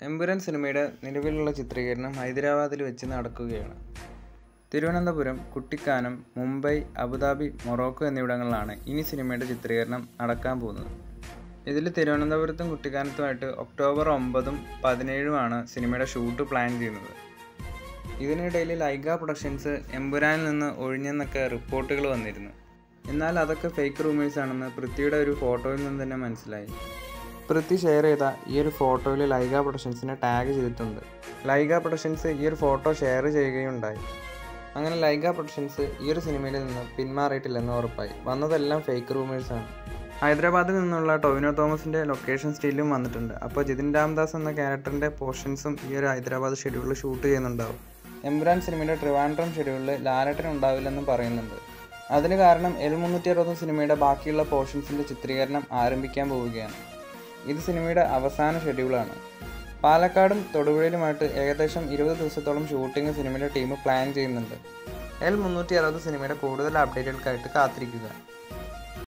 എമ്പുരാൻ സിനിമയുടെ നിലവിലുള്ള ചിത്രീകരണം ഹൈദരാബാദിൽ വെച്ച് നടക്കുകയാണ് തിരുവനന്തപുരം കുട്ടിക്കാനം മുംബൈ അബുദാബി മൊറോക്കോ എന്നിവിടങ്ങളിലാണ് ഇനി സിനിമയുടെ ചിത്രീകരണം നടക്കാൻ പോകുന്നത് ഇതിൽ തിരുവനന്തപുരത്തും കുട്ടിക്കാനത്തുമായിട്ട് ഒക്ടോബർ ഒമ്പതും പതിനേഴുമാണ് സിനിമയുടെ ഷൂട്ട് പ്ലാൻ ചെയ്യുന്നത് ഇതിനിടയിൽ ലൈഗ പ്രൊഡക്ഷൻസ് എമ്പുരാനിൽ നിന്ന് ഒഴിഞ്ഞെന്നൊക്കെ റിപ്പോർട്ടുകൾ വന്നിരുന്നു എന്നാൽ അതൊക്കെ ഫേക്ക് റൂമേഴ്സ് ആണെന്ന് പൃഥ്വിയുടെ ഒരു ഫോട്ടോയിൽ നിന്ന് തന്നെ മനസ്സിലായി പൃഥ്വി ഷെയർ ചെയ്ത ഈ ഒരു ഫോട്ടോയിൽ ലൈഗ പ്രൊഡക്ഷൻസിനെ ടാഗ് ചെയ്തിട്ടുണ്ട് ലൈഗ പ്രൊഡക്ഷൻസ് ഈ ഒരു ഫോട്ടോ ഷെയർ ചെയ്യുകയുണ്ടായി അങ്ങനെ ലൈഗ പ്രൊഡക്ഷൻസ് ഈ ഒരു സിനിമയിൽ നിന്ന് പിന്മാറിയിട്ടില്ലെന്ന് ഉറപ്പായി വന്നതെല്ലാം ഫേക്ക് റൂമേഴ്സാണ് ഹൈദരാബാദിൽ നിന്നുള്ള ടൊവിനോ തോമസിൻ്റെ ലൊക്കേഷൻ സ്റ്റില്ലും വന്നിട്ടുണ്ട് അപ്പോൾ ജിതിൻ രാംദാസ് എന്ന ക്യാരക്ടറിൻ്റെ പോർഷൻസും ഈ ഒരു ഹൈദരാബാദ് ഷെഡ്യൂളിൽ ഷൂട്ട് ചെയ്യുന്നുണ്ടാവും എംബ്രാൻ സിനിമയുടെ ട്രിവാൻഡ്രം ഷെഡ്യൂളിൽ ലാലട്ടൻ ഉണ്ടാവില്ലെന്നും പറയുന്നുണ്ട് അതിന് കാരണം എൽ മുന്നൂറ്റി അറുപത് സിനിമയുടെ ബാക്കിയുള്ള പോർഷൻസിൻ്റെ ചിത്രീകരണം ആരംഭിക്കാൻ പോവുകയാണ് ഇത് സിനിമയുടെ അവസാന ഷെഡ്യൂളാണ് പാലക്കാടും തൊടുപുഴയിലുമായിട്ട് ഏകദേശം ഇരുപത് ദിവസത്തോളം ഷൂട്ടിംഗ് സിനിമയുടെ ടീം പ്ലാൻ ചെയ്യുന്നുണ്ട് എൽ മുന്നൂറ്റി അറുപത് സിനിമയുടെ കൂടുതൽ അപ്ഡേറ്റുകൾക്കായിട്ട് കാത്തിരിക്കുക